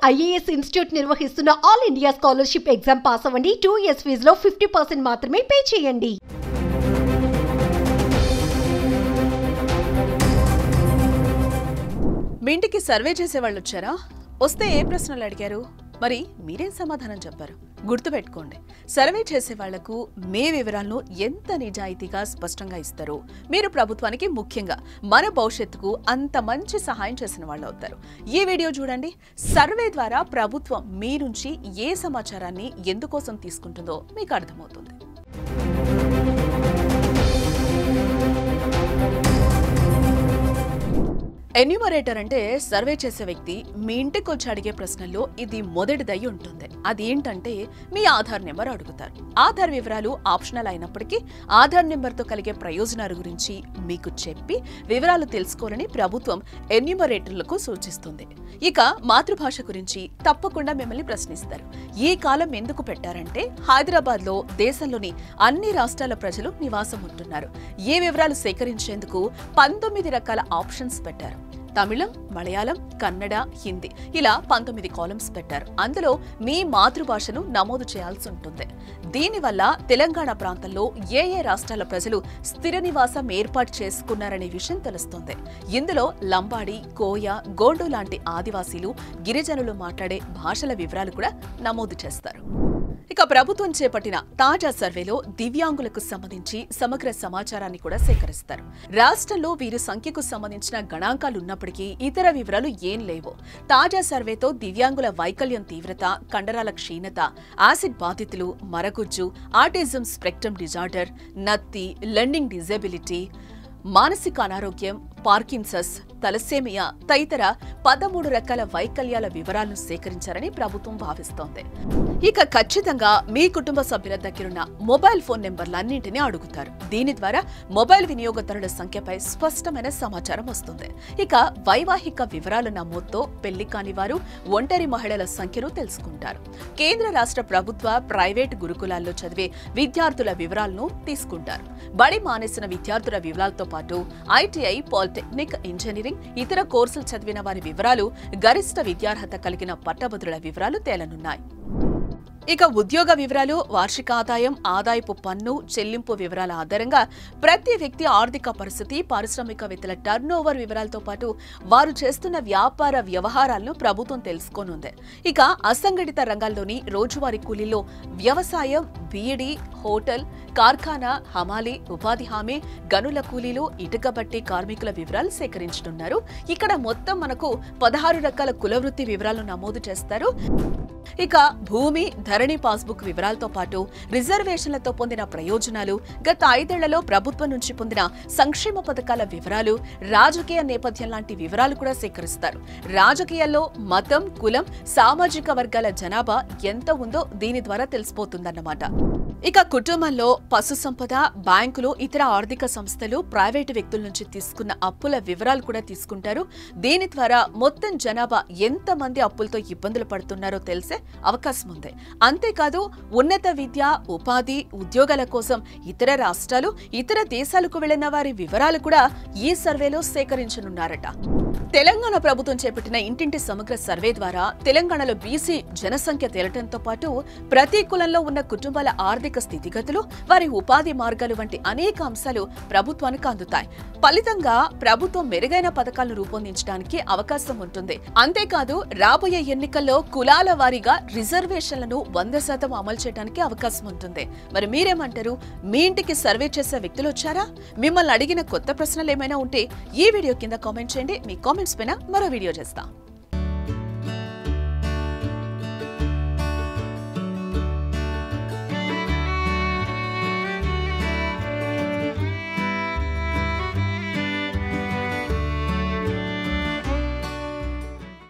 IAS institute నిర్వహిస్తున్న all India scholarship exam pass అవ్వండి two years ఫీజులో ఫిఫ్టీ పర్సెంట్ మాత్రమే పే చేయండి మీ ఇంటికి సర్వే చేసేవాళ్ళు వచ్చారా వస్తే ఏ ప్రశ్నలు అడిగారు మరి మీరేం సమాధానం చెప్పారు గుర్తుపెట్టుకోండి సర్వే చేసే వాళ్లకు మీ వివరాలను ఎంత నిజాయితీగా స్పష్టంగా ఇస్తారో మీరు ప్రభుత్వానికి ముఖ్యంగా మన భవిష్యత్తుకు అంత మంచి సహాయం చేసిన వాళ్ళు అవుతారు ఈ వీడియో చూడండి సర్వే ద్వారా ప్రభుత్వం మీ నుంచి ఏ సమాచారాన్ని ఎందుకోసం తీసుకుంటుందో మీకు అర్థమవుతుంది ఎన్యూమరేటర్ అంటే సర్వే చేసే వ్యక్తి మీ ఇంటికి వచ్చి అడిగే ప్రశ్నల్లో ఇది మొదటిదై ఉంటుంది అది ఏంటంటే మీ ఆధార్ నెంబర్ అడుగుతారు ఆధార్ వివరాలు ఆప్షనల్ అయినప్పటికీ ఆధార్ నెంబర్తో కలిగే ప్రయోజనాల గురించి మీకు చెప్పి వివరాలు తెలుసుకోవాలని ప్రభుత్వం ఎన్యూమరేటర్లకు సూచిస్తుంది ఇక మాతృభాష గురించి తప్పకుండా మిమ్మల్ని ప్రశ్నిస్తారు ఈ కాలం ఎందుకు పెట్టారంటే హైదరాబాద్ లో దేశంలోని అన్ని రాష్ట్రాల ప్రజలు నివాసం ఉంటున్నారు ఈ వివరాలు సేకరించేందుకు పంతొమ్మిది రకాల ఆప్షన్స్ పెట్టారు తమిళం మలయాళం కన్నడ హిందీ ఇలా పంతొమ్మిది కాలమ్స్ పెట్టారు అందులో మీ మాతృభాషను నమోదు చేయాల్సి ఉంటుంది దీనివల్ల తెలంగాణ ప్రాంతంలో ఏ ఏ రాష్ట్రాల ప్రజలు స్థిర నివాసం ఏర్పాటు చేసుకున్నారనే విషయం తెలుస్తుంది ఇందులో లంబాడి కోయ గోండు లాంటి ఆదివాసీలు గిరిజనులు మాట్లాడే భాషల వివరాలు కూడా నమోదు చేస్తారు ఇక ప్రభుత్వం చేపట్టిన తాజా సర్వేలో దివ్యాంగులకు సంబంధించి సమగ్ర సమాచారాన్ని కూడా సేకరిస్తారు రాష్ట్రంలో వీరి సంఖ్యకు సంబంధించిన గణాంకాలు ఉన్నప్పటికీ ఇతర వివరాలు ఏం లేవు తాజా సర్వేతో దివ్యాంగుల వైకల్యం తీవ్రత కండరాల క్షీణత యాసిడ్ బాధితులు మరగుజ్జు ఆటిజం స్పెక్ట్రమ్ డిజార్డర్ నత్తి లెర్నింగ్ డిజబిలిటీ మానసిక అనారోగ్యం పార్కిన్సస్ తలసేమియా తదితర పదమూడు రకాల వైకల్యాల వివరాలను సేకరించారని ప్రభుత్వం భావిస్తోంది ఇక ఖచ్చితంగా మీ కుటుంబ సభ్యుల దగ్గరున్న మొబైల్ ఫోన్ నెంబర్లన్నింటినీ అడుగుతారు దీని ద్వారా మొబైల్ వినియోగదారుల సంఖ్యపై స్పష్టమైన సమాచారం వస్తుంది ఇక వైవాహిక వివరాల నమోదుతో పెళ్లి కాని వారు ఒంటరి మహిళల సంఖ్యను తెలుసుకుంటారు కేంద్ర రాష్ట్ర ప్రభుత్వ ప్రైవేట్ గురుకులాల్లో చదివే విద్యార్థుల వివరాలను తీసుకుంటారు బడి మానేసిన విద్యార్థుల వివరాలతో పాటు ఐటీఐ పాలిటెక్నిక్ ఇంజనీరింగ్ ఇతర కోర్సులు చదివిన వారి వివరాలు గరిష్ట విద్యార్హత కలిగిన పట్టభద్రుల వివరాలు తేలనున్నాయి ఇక ఉద్యోగ వివరాలు వార్షిక ఆదాయం ఆదాయపు పన్ను చెల్లింపు వివరాల ఆధారంగా ప్రతి వ్యక్తి ఆర్థిక పరిస్థితి పారిశ్రామికవేత్తల టర్న్ ఓవర్ వివరాలతో పాటు వారు చేస్తున్న వ్యాపార వ్యవహారాలను ప్రభుత్వం తెలుసుకోనుంది ఇక అసంఘటిత రంగాల్లోని రోజువారీ కూలీల్లో వ్యవసాయం బీఈడి హోటల్ కార్ఖానా హమాలి ఉపాధి హామీ గనుల కూలీలు ఇటుక బట్టి కార్మికుల వివరాలు సేకరించనున్నారు ఇక్కడ మొత్తం మనకు పదహారు రకాల కులవృత్తి వివరాలు నమోదు చేస్తారు ఇక భూమి ధరణి పాస్బుక్ వివరాలతో పాటు రిజర్వేషన్లతో పొందిన ప్రయోజనాలు గత ఐదేళ్లలో ప్రభుత్వం నుంచి పొందిన సంక్షేమ పథకాల వివరాలు రాజకీయ నేపథ్యం లాంటి వివరాలు కూడా సేకరిస్తారు రాజకీయాల్లో మతం కులం సామాజిక వర్గాల జనాభా ఎంత ఉందో దీని ద్వారా తెలిసిపోతుందన్నమాట ఇక కుటుంబంలో పశు సంపద బ్యాంకులు ఇతర ఆర్థిక సంస్థలు ప్రైవేటు వ్యక్తుల నుంచి తీసుకున్న అప్పుల వివరాలు కూడా తీసుకుంటారు దీని ద్వారా మొత్తం జనాభా ఎంత మంది అప్పులతో ఇబ్బందులు పడుతున్నారో తెలిసే అవకాశం ఉంది అంతేకాదు ఉన్నత విద్య ఉపాధి ఉద్యోగాల కోసం ఇతర రాష్ట్రాలు ఇతర దేశాలకు వెళ్లిన వారి వివరాలు కూడా ఈ సర్వేలో సేకరించనున్నారట తెలంగాణ ప్రభుత్వం చేపట్టిన ఇంటింటి సమగ్ర సర్వే ద్వారా తెలంగాణలో బీసీ జనసంఖ్య తేలటంతో పాటు ప్రతి కులంలో ఉన్న కుటుంబాల ఆర్థిక స్థితిగతులు వారి ఉపాధి మార్గాలు వంటి అనేక అంశాలు ప్రభుత్వానికి అందుతాయి ఫలితంగా ప్రభుత్వం మెరుగైన పథకాలను రూపొందించడానికి అవకాశం ఉంటుంది అంతేకాదు రాబోయే ఎన్నికల్లో కులాల వారీగా రిజర్వేషన్లను వంద శాతం అమలు చేయడానికి అవకాశం ఉంటుంది మరి మీరేమంటారు మీ ఇంటికి సర్వే చేసే వ్యక్తులు వచ్చారా మిమ్మల్ని అడిగిన కొత్త ప్రశ్నలు ఏమైనా ఉంటే ఈ వీడియో కింద కామెంట్ చేయండి మీ కామెంట్స్ పైన మరో వీడియో చేస్తాం